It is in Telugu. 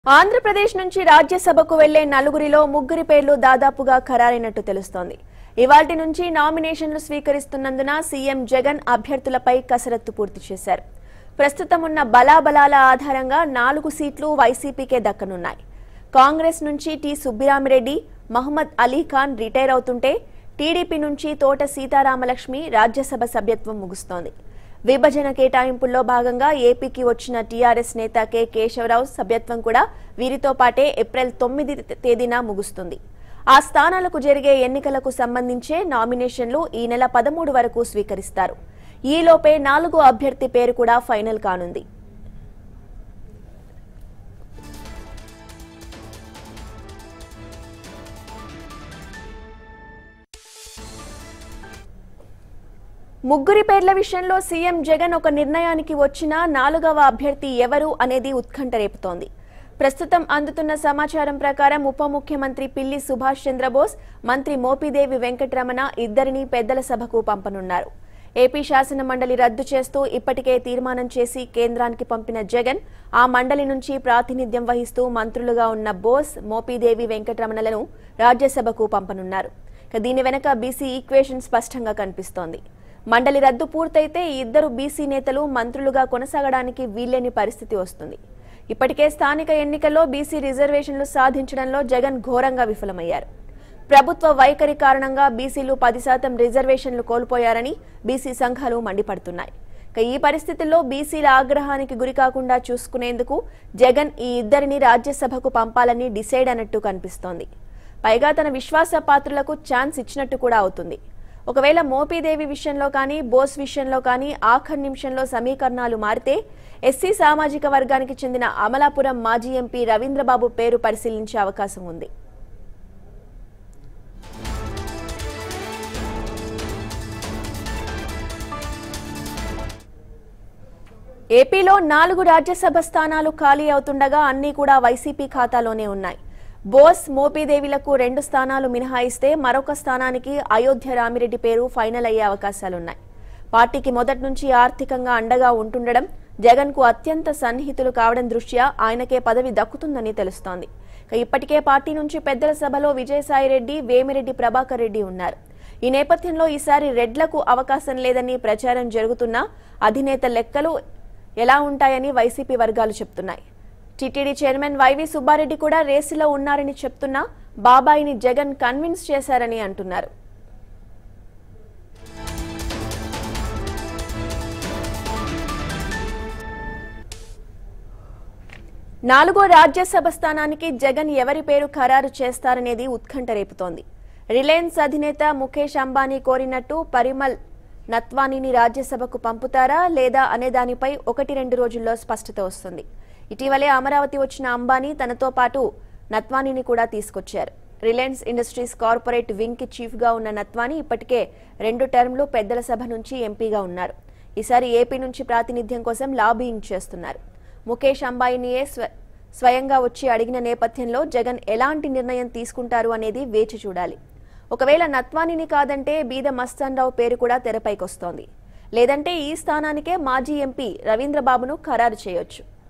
ఆంధ్రప్రదేశ్ నుంచి రాజ్యసభకు వెళ్లే నలుగురిలో ముగ్గురి పేర్లు దాదాపుగా ఖరారైనట్టు తెలుస్తోంది ఇవాల్టి నుంచి నామినేషన్లు స్వీకరిస్తున్నందున సీఎం జగన్ అభ్యర్థులపై కసరత్తు పూర్తి చేశారు ప్రస్తుతం ఉన్న బలాబలాల ఆధారంగా నాలుగు సీట్లు వైసీపీకే దక్కనున్నాయి కాంగ్రెస్ నుంచి టి సుబ్బిరామిరెడ్డి మహమ్మద్ అలీ ఖాన్ రిటైర్ అవుతుంటే టీడీపీ నుంచి తోట సీతారామలక్ష్మి రాజ్యసభ సభ్యత్వం ముగుస్తోంది విభజన కేటాయింపుల్లో భాగంగా ఏపీకి వచ్చిన టీఆర్ఎస్ నేత కె కేశవరావు సభ్యత్వం కూడా వీరితో పాటే ఏప్రిల్ తొమ్మిది తేదీన ముగుస్తుంది ఆ స్థానాలకు జరిగే ఎన్నికలకు సంబంధించే నామినేషన్లు ఈ నెల పదమూడు వరకు స్వీకరిస్తారు ఈలోపే నాలుగో అభ్యర్థి పేరు కూడా ఫైనల్ కానుంది ముగ్గురి పేర్ల విషయంలో సీఎం జగన్ ఒక నిర్ణయానికి వచ్చినా నాలుగవ అభ్యర్థి ఎవరు అనేది ఉత్కంఠ రేపుతోంది ప్రస్తుతం అందుతున్న సమాచారం ప్రకారం ఉప ముఖ్యమంత్రి పిల్లి సుభాష్ చంద్రబోస్ మంత్రి మోపిదేవి వెంకటరమణ ఇద్దరిని పెద్దల సభకు పంపనున్నారు ఏపీ శాసన మండలి రద్దు చేస్తూ ఇప్పటికే తీర్మానం చేసి కేంద్రానికి పంపిన జగన్ ఆ మండలి నుంచి ప్రాతినిధ్యం వహిస్తూ మంత్రులుగా ఉన్న బోస్ మోపిదేవి వెంకటరమణలను రాజ్యసభకు పంపనున్నారు ఇక దీని వెనక బీసీ ఈక్వేషన్ స్పష్టంగా కనిపిస్తోంది మండలి రద్దు పూర్తయితే ఈ ఇద్దరు బీసీ నేతలు మంత్రులుగా కొనసాగడానికి వీల్లేని పరిస్థితి వస్తుంది ఇప్పటికే స్థానిక ఎన్నికల్లో బీసీ రిజర్వేషన్లు సాధించడంలో జగన్ ఘోరంగా విఫలమయ్యారు ప్రభుత్వ వైఖరి కారణంగా బీసీలు పది శాతం రిజర్వేషన్లు కోల్పోయారని బీసీ సంఘాలు మండిపడుతున్నాయి ఇక ఈ పరిస్థితుల్లో బీసీల ఆగ్రహానికి గురికాకుండా చూసుకునేందుకు జగన్ ఈ ఇద్దరిని రాజ్యసభకు పంపాలని డిసైడ్ అన్నట్టు కనిపిస్తోంది పైగా తన విశ్వాస పాత్రులకు ఛాన్స్ ఇచ్చినట్టు కూడా అవుతుంది ఒకవేళ మోపీదేవి విషయంలో కానీ బోస్ విషయంలో కానీ ఆఖరి నిమిషంలో సమీకరణాలు మారితే ఎస్సీ సామాజిక వర్గానికి చెందిన అమలాపురం మాజీ ఎంపీ రవీంద్రబాబు పేరు పరిశీలించే అవకాశం ఉంది ఏపీలో నాలుగు రాజ్యసభ స్థానాలు ఖాళీ అవుతుండగా అన్ని కూడా వైసీపీ ఖాతాలోనే ఉన్నాయి బోస్ మోపీదేవిలకు రెండు స్థానాలు మినహాయిస్తే మరొక స్థానానికి అయోధ్య రామిరెడ్డి పేరు ఫైనల్ అయ్యే అవకాశాలున్నాయి పార్టీకి మొదటి నుంచి ఆర్థికంగా అండగా ఉంటుండడం జగన్ కు అత్యంత సన్నిహితులు కావడం దృష్ట్యా ఆయనకే పదవి దక్కుతుందని తెలుస్తోంది ఇక ఇప్పటికే పార్టీ నుంచి పెద్దల సభలో విజయసాయిరెడ్డి వేమిరెడ్డి ప్రభాకర్ రెడ్డి ఉన్నారు ఈ నేపథ్యంలో ఈసారి రెడ్లకు అవకాశం లేదని ప్రచారం జరుగుతున్నా అధినేత లెక్కలు ఎలా ఉంటాయని వైసీపీ వర్గాలు చెప్తున్నాయి టీటీడీ చైర్మన్ వైవి సుబ్బారెడ్డి కూడా రేసులో ఉన్నారని చెప్తున్నా బాబాయిని జగన్ కన్విన్స్ చేశారని అంటున్నారు నాలుగో రాజ్యసభ స్థానానికి జగన్ ఎవరి పేరు ఖరారు చేస్తారనేది ఉత్కంఠ రేపుతోంది రిలయన్స్ అధినేత ముఖేష్ అంబానీ కోరినట్టు పరిమల్ నత్వానీని రాజ్యసభకు పంపుతారా లేదా అనే దానిపై ఒకటి రెండు రోజుల్లో స్పష్టత వస్తుంది ఇటీవలే అమరావతి వచ్చిన అంబానీ తనతో పాటు నత్వానీని కూడా తీసుకొచ్చారు రిలయన్స్ ఇండస్ట్రీస్ కార్పొరేట్ వింగ్ కి చీఫ్ గా ఉన్న నత్వానీ ఇప్పటికే రెండు టర్మ్లు పెద్దల సభ నుంచి ఎంపీగా ఉన్నారు ఈసారి ఏపీ నుంచి ప్రాతినిధ్యం కోసం లాబీయింగ్ చేస్తున్నారు ముఖేష్ అంబానీయే స్వ స్వయంగా వచ్చి అడిగిన నేపథ్యంలో జగన్ ఎలాంటి నిర్ణయం తీసుకుంటారు అనేది వేచి చూడాలి ఒకవేళ నత్వానిని కాదంటే బీద మస్తాన్రావు పేరు కూడా తెరపైకొస్తోంది లేదంటే ఈ స్థానానికే మాజీ ఎంపీ రవీంద్రబాబును ఖరారు చేయొచ్చు